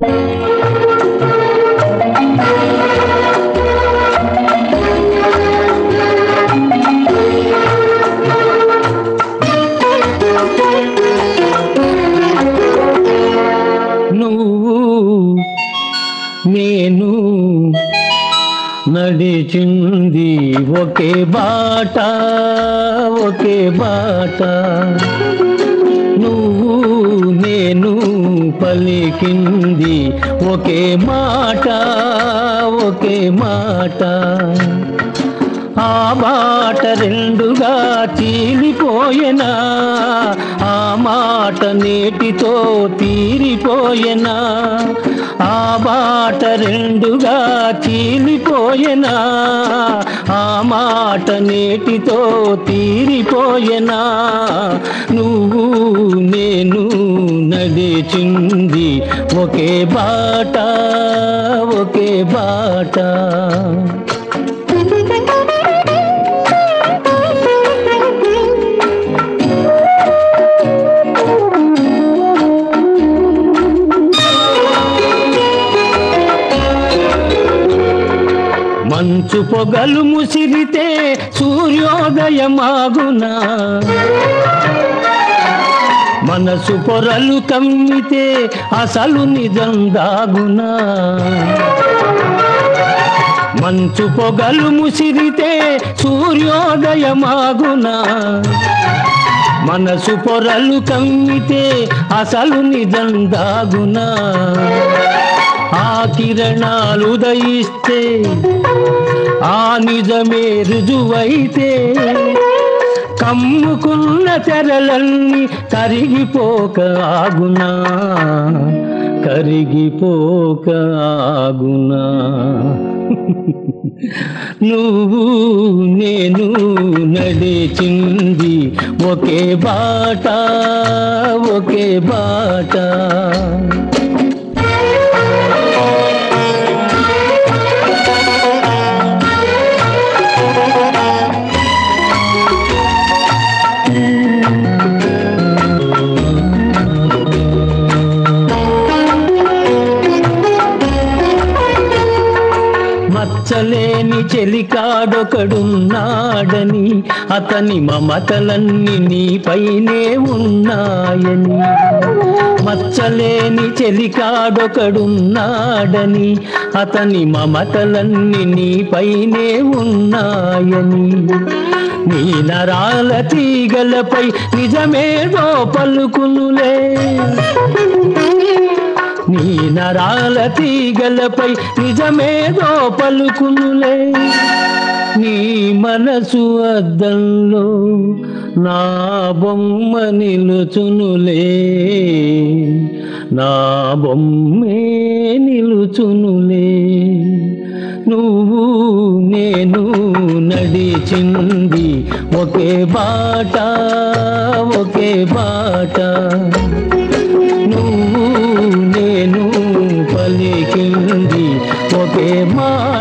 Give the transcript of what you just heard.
నువ్వు నేను నడిచింది ఒకే బాట ఒకే బాట నువ్వు నేను పలికింది ఒకే మాట ఒకే మాట ఆ మాట రెండుగా చీలిపోయెనా ఆ మాట నేటితో తీరిపోయెనా ఆ మాట రెండుగా చీలిపోయెనా ఆ మాట నేటితో తీరిపోయెనా నువ్వు నేను నడిచింది ఒకే బాట ఒకే బాట మంచు పొగలు ముసిరితే సూర్యోదయమాగునా మనసు పొరలు కమ్మితే అసలు నిజం దాగునా మంచు పొగలు ముసిరితే సూర్యోదయమాగునా మనసు పొరలు కమ్మితే అసలు నిజం దాగునా ఆ కిరణాలు దయిస్తే ఆ నిజమే రుజువైతే కమ్ముకున్న తెరలన్నీ కరిగిపోక ఆగునా కరిగిపోక ఆగునా నువ్వు నేను నడిచింది ఒకే బాట ఒకే బాట మచ్చలేని చెలికాడొకడున్నాడని అతని మమతలన్నీ నీపైనే ఉన్నాయని మచ్చలేని చెలికాడొకడున్నాడని అతని మమతలన్నీ నీపైనే ఉన్నాయని నీ నరాల తీగలపై నిజమేదో పలుకునులే నీ నరాల తీగలపై నిజమేదో పలుకునులే నీ మనసు అద్దంలో నా బొమ్మ నిలుచునులే నా బొమ్మే నిలుచునులే నువ్వు నేను నడిచింది ఒకే బాట ఒకే బాట నువ్వు నేను పలికింది ఒకే మాట